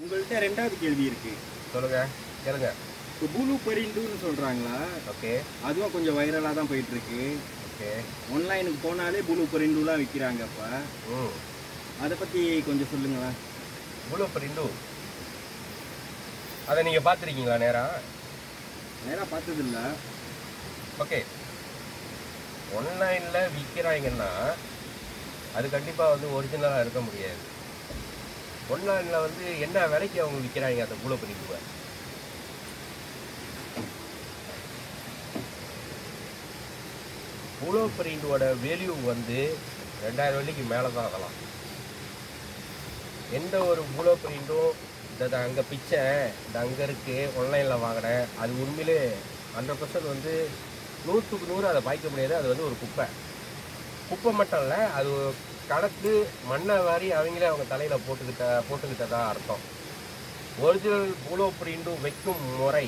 உங்கள்கிட்ட ரெண்டாவது கேள்வி இருக்கு சொல்லுங்க கேளுங்க இப்போ பூலு பரிண்டுன்னு சொல்றாங்களா ஓகே அதுவும் கொஞ்சம் வைரலாக தான் போயிட்டு இருக்கு ஓகே ஆன்லைனுக்கு போனாலே புளு பரிண்டுலாம் விற்கிறாங்க அப்ப ம் அதை பத்தி கொஞ்சம் சொல்லுங்களேன் ப்ளூ பிரிண்டு அதை நீங்கள் பார்த்துருக்கீங்களா நேரா நேராக பார்த்தது இல்ல ஓகே ஆன்லைனில் விற்கிறாங்கன்னா அது கண்டிப்பாக வந்து ஒரிஜினலாக இருக்க முடியாது ஆன்லைனில் வந்து என்ன விலைக்கு அவங்க விற்கிறாங்க அந்த ப்ளூ பிரிண்டுவை ப்ளூ பிரிண்டோட வேல்யூ வந்து ரெண்டாயிரம் வெள்ளிக்கு மேலே தான் அதெல்லாம் எந்த ஒரு ப்ளூ பிரிண்டும் இந்த அங்கே பிச்சை இந்த அங்கே இருக்குது ஆன்லைனில் வாங்கினேன் அது உண்மையிலே ஹண்ட்ரட் பர்சன்ட் வந்து நூற்றுக்கு நூறு அதை பாய்க்க முடியாது அது வந்து ஒரு குப்பை குப்பை மட்டும் இல்லை அது கணக்கு மண்ணை வாரி அவங்களே அவங்க தலையில் போட்டுக்கிட்ட போட்டுக்கிட்டதா அர்த்தம் ஒரிஜினல் ப்ளூ பிரிண்டும் வைக்கும் முறை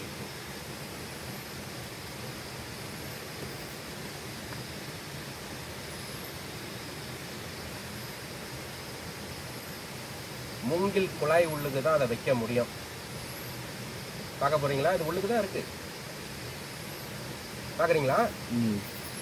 மூங்கில் குழாய் உள்ளுக்கு தான் அதை வைக்க முடியும் பார்க்க போறீங்களா இது உள்ளுக்கு தான் இருக்கு பார்க்குறீங்களா ம்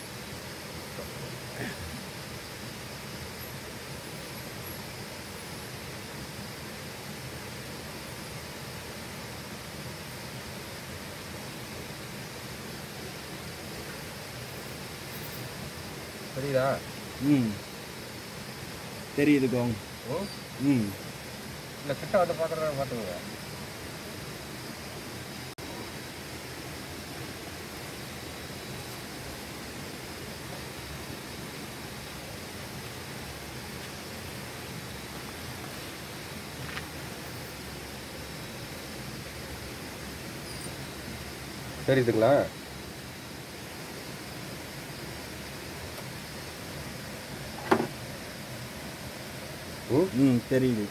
தெரியுதா ம் தெரியுது கோங் ம் ம் இல்லை கிட்ட வந்து பார்க்குறத பார்த்துக்கோங்க தெரியுதுங்களா ம் ம் தெரியுது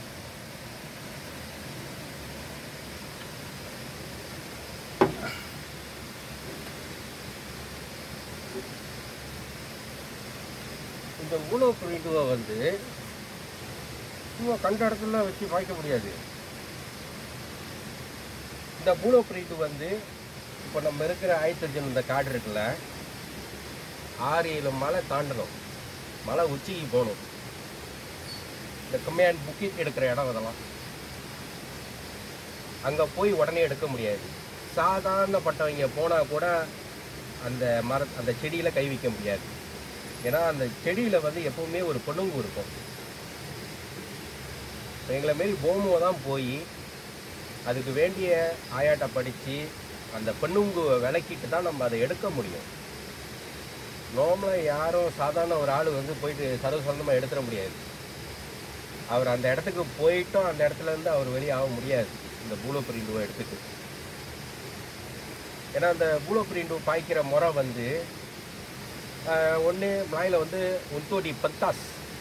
இந்த உணவு பிரிண்டுவை வந்து சும்மா கண்ட இடத்துல வச்சு பாய்க்க முடியாது இந்த பூலோ பிரிண்ட் வந்து இப்போ நம்ம இருக்கிற ஹைட்ரஜன் இந்த காடு இருக்குல்ல ஆறு ஏழு மலை தாண்டணும் மலை உச்சிக்கு போகணும் இந்த கம்மியான புக்கிங் எடுக்கிற இடம் அதெல்லாம் அங்கே போய் உடனே எடுக்க முடியாது சாதாரணப்பட்டவங்க போனால் கூட அந்த மர அந்த செடியில் கை வைக்க முடியாது ஏன்னா அந்த செடியில் வந்து எப்பவுமே ஒரு பொண்ணுங்கு இருக்கும் இப்போ எங்களை மாரி போமோ தான் போய் அதுக்கு வேண்டிய ஆயாட்டை படித்து அந்த பெண்ணுங்குவை விளக்கிட்டு தான் நம்ம அதை எடுக்க முடியும் நார்மலாக யாரும் சாதாரண ஒரு ஆள் வந்து போயிட்டு சர்வசாதாரணமாக எடுத்துட முடியாது அவர் அந்த இடத்துக்கு போயிட்டும் அந்த இடத்துல இருந்து அவர் வெளியே ஆக முடியாது இந்த பூலோ பிரிண்டுவை எடுத்துட்டு ஏன்னா அந்த பூலோ பிரிண்டு பாய்க்கிற முறை வந்து ஒன்று மலாயில் வந்து untuk di pentas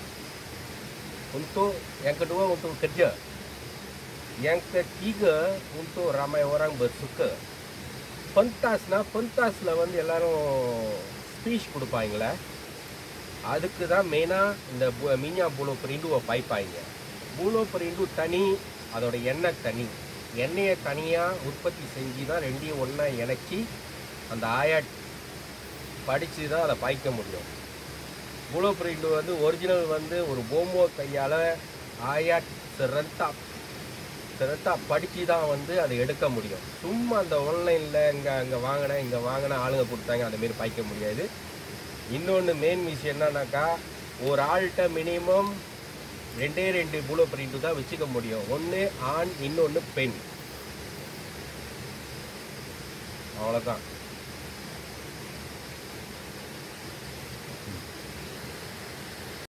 untuk yang kedua untuk kerja yang ketiga untuk ramai orang bersuka pentasனா pentasல வந்து எல்லாரும் ஸ்பீச் கொடுப்பாங்களே அதுக்கு தான் மெயினாக இந்த பு- மின்யா பூலோ பிரிண்டுவை பாய்ப்பாங்க பூலோ பிரிண்டு தனி அதோட எண்ணெய் தனி எண்ணெயை தனியாக உற்பத்தி செஞ்சு தான் ரெண்டையும் ஒன்றா இணைச்சி அந்த ஆயாட் படித்து தான் அதை பாய்க்க முடியும் ப்ளூ பிரிண்ட் வந்து ஒரிஜினல் வந்து ஒரு போமோ கையால் ஆயாட் சிறந்தா சிறந்தா படித்து தான் வந்து அதை எடுக்க முடியும் சும்மா அந்த ஆன்லைனில் இங்கே அங்கே வாங்கினேன் இங்கே வாங்கின ஆளுங்க கொடுத்தாங்க அந்த மாரி பாய்க்க முடியாது இன்னொன்று மெயின் விஷயம் என்னன்னாக்கா ஒரு ஆள்கிட்ட மினிமம் ரெண்டே ரெண்டு ப்ளூ பிரிண்ட் தான் வச்சுக்க முடியும் ஒன்று ஆண் இன்னொன்று பெண் அவ்வளோதான்